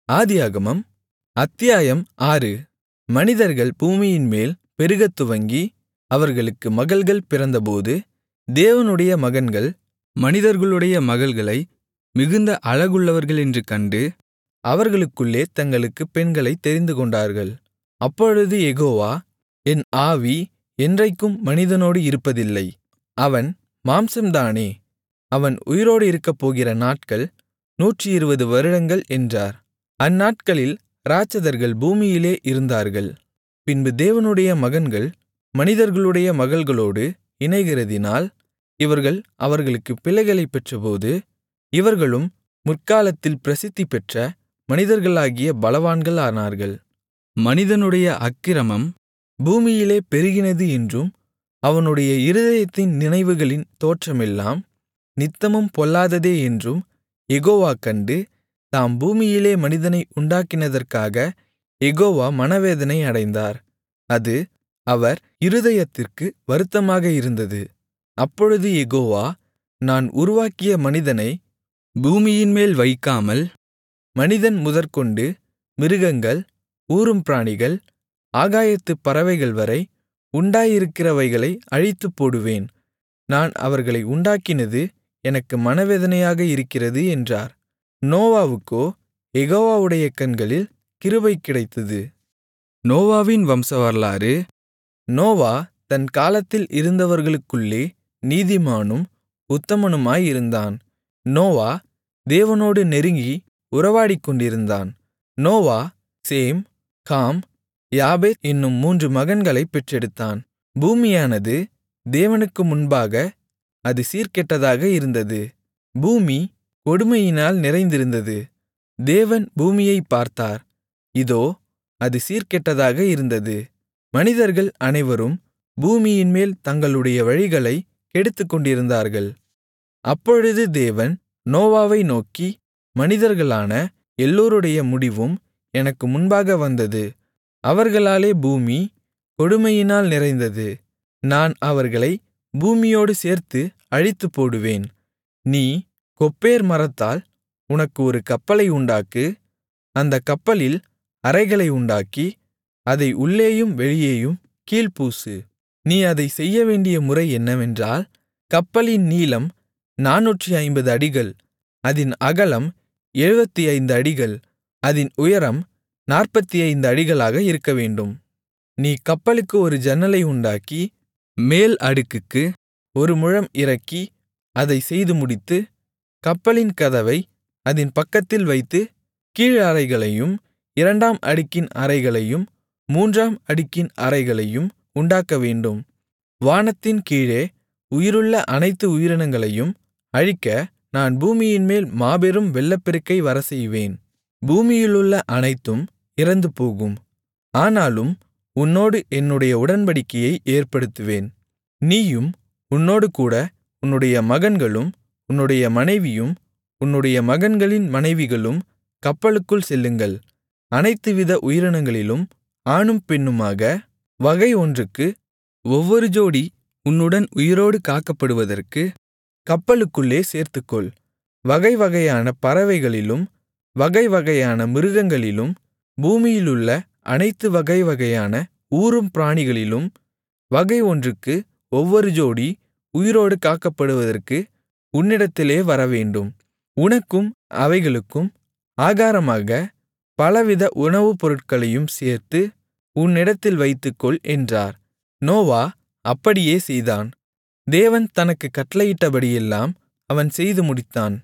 ஆதியாகமம் அத்தியாயம் ஆறு மனிதர்கள் பூமியின்மேல் பெருகத் துவங்கி அவர்களுக்கு மகள்கள் பிறந்தபோது தேவனுடைய மகன்கள் மனிதர்களுடைய மகள்களை மிகுந்த அழகுள்ளவர்களென்று கண்டு அவர்களுக்குள்ளே தங்களுக்குப் பெண்களைத் தெரிந்துகொண்டார்கள் அப்பொழுது யெகோவா என் ஆவி என்றைக்கும் மனிதனோடு இருப்பதில்லை அவன் மாம்சம்தானே அவன் உயிரோடு இருக்கப்போகிற நாட்கள் நூற்றிருபது வருடங்கள் என்றார் அந்நாட்களில் இராட்சதர்கள் பூமியிலே இருந்தார்கள் பின்பு தேவனுடைய மகன்கள் மனிதர்களுடைய மகள்களோடு இணைகிறதினால் இவர்கள் அவர்களுக்குப் பிள்ளைகளைப் பெற்றபோது இவர்களும் முற்காலத்தில் பிரசித்திபெற்ற மனிதர்களாகிய பலவான்கள் ஆனார்கள் மனிதனுடைய அக்கிரமம் பூமியிலே பெருகினது என்றும் அவனுடைய இருதயத்தின் நினைவுகளின் தோற்றமெல்லாம் நித்தமும் பொல்லாததே என்றும் யெகோவா கண்டு தாம் பூமியிலே மனிதனை உண்டாக்கினதற்காக யெகோவா மனவேதனை அடைந்தார் அது அவர் இருதயத்திற்கு வருத்தமாக இருந்தது அப்பொழுது யெகோவா நான் உருவாக்கிய மனிதனை பூமியின்மேல் வைக்காமல் மனிதன் முதற்கொண்டு மிருகங்கள் ஊரும் பிராணிகள் ஆகாயத்துப் பறவைகள்வரை உண்டாயிருக்கிறவைகளை அழித்துப்போடுவேன் நான் அவர்களை உண்டாக்கினது எனக்கு மனவேதனையாக இருக்கிறது என்றார் நோவாவுக்கோ யெகோவாவுடைய கண்களில் கிருபை கிடைத்தது நோவாவின் வம்சவரலாறு நோவா தன் காலத்தில் இருந்தவர்களுக்குள்ளே நீதிமானும் உத்தமனுமாயிருந்தான் நோவா தேவனோடு நெருங்கி உறவாடிக்கொண்டிருந்தான் நோவா சேம் காம் யாபேத் என்னும் மூன்று மகன்களைப் பெற்றெடுத்தான் பூமியானது தேவனுக்கு முன்பாக அது சீர்கெட்டதாக இருந்தது பூமி கொடுமையினால் நிறைந்திருந்தது தேவன் பூமியைப் பார்த்தார் இதோ அது சீர்கெட்டதாக இருந்தது மனிதர்கள் அனைவரும் பூமியின்மேல் தங்களுடைய வழிகளைக் கெடுத்துக்கொண்டிருந்தார்கள் அப்பொழுது தேவன் நோவாவை நோக்கி மனிதர்களான எல்லோருடைய முடிவும் எனக்கு முன்பாக வந்தது அவர்களாலே பூமி கொடுமையினால் நிறைந்தது நான் அவர்களை பூமியோடு சேர்த்து அழித்துப்போடுவேன் நீ கொப்பேர் மரத்தால் உனக்கு ஒரு கப்பலை உண்டாக்கு அந்தக் கப்பலில் அறைகளை உண்டாக்கி அதை உள்ளேயும் வெளியேயும் கீழ்ப்பூசு நீ அதைச் செய்யவேண்டிய முறை என்னவென்றால் கப்பலின் நீளம் நானூற்று ஐம்பது அடிகள் அதின் அகலம் எழுபத்தி ஐந்து அடிகள் அதின் உயரம் நாற்பத்தி ஐந்து அடிகளாக இருக்கவேண்டும் நீ கப்பலுக்கு ஒரு ஜன்னலை உண்டாக்கி மேல் அடுக்குக்கு ஒரு முழம் இறக்கி அதை செய்து முடித்து கப்பலின் கதவை அதின் பக்கத்தில் வைத்து கீழ் அறைகளையும் இரண்டாம் அடுக்கின் அறைகளையும் மூன்றாம் அடுக்கின் அறைகளையும் உண்டாக்கவேண்டும் வானத்தின் கீழே உயிருள்ள அனைத்து உயிரினங்களையும் அழிக்க நான் பூமியின்மேல் மாபெரும் வெள்ளப்பெருக்கை வரச்செய்வேன் பூமியிலுள்ள அனைத்தும் இறந்துபோகும் ஆனாலும் உன்னோடு என்னுடைய உடன்படிக்கையை ஏற்படுத்துவேன் நீயும் உன்னோடுகூட உன்னுடைய மகன்களும் உன்னுடைய மனைவியும் உன்னுடைய மகன்களின் மனைவிகளும் கப்பலுக்குள் செல்லுங்கள் அனைத்துவித உயிரினங்களிலும் ஆணும் பெண்ணுமாக வகை ஒன்றுக்கு ஒவ்வொரு ஜோடி உன்னுடன் உயிரோடு காக்கப்படுவதற்கு கப்பலுக்குள்ளே சேர்த்துக்கொள் வகை வகையான பறவைகளிலும் வகை வகையான மிருகங்களிலும் பூமியிலுள்ள அனைத்து வகை வகையான ஊரும் பிராணிகளிலும் வகை ஒன்றுக்கு ஒவ்வொரு ஜோடி உயிரோடு காக்கப்படுவதற்கு உன்னிடத்திலே வரவேண்டும் உனக்கும் அவைகளுக்கும் ஆகாரமாக பலவித உணவுப் பொருட்களையும் சேர்த்து உன்னிடத்தில் வைத்துக்கொள் என்றார் நோவா அப்படியே செய்தான் தேவன் தனக்குக் கட்டளையிட்டபடியெல்லாம் அவன் செய்து முடித்தான்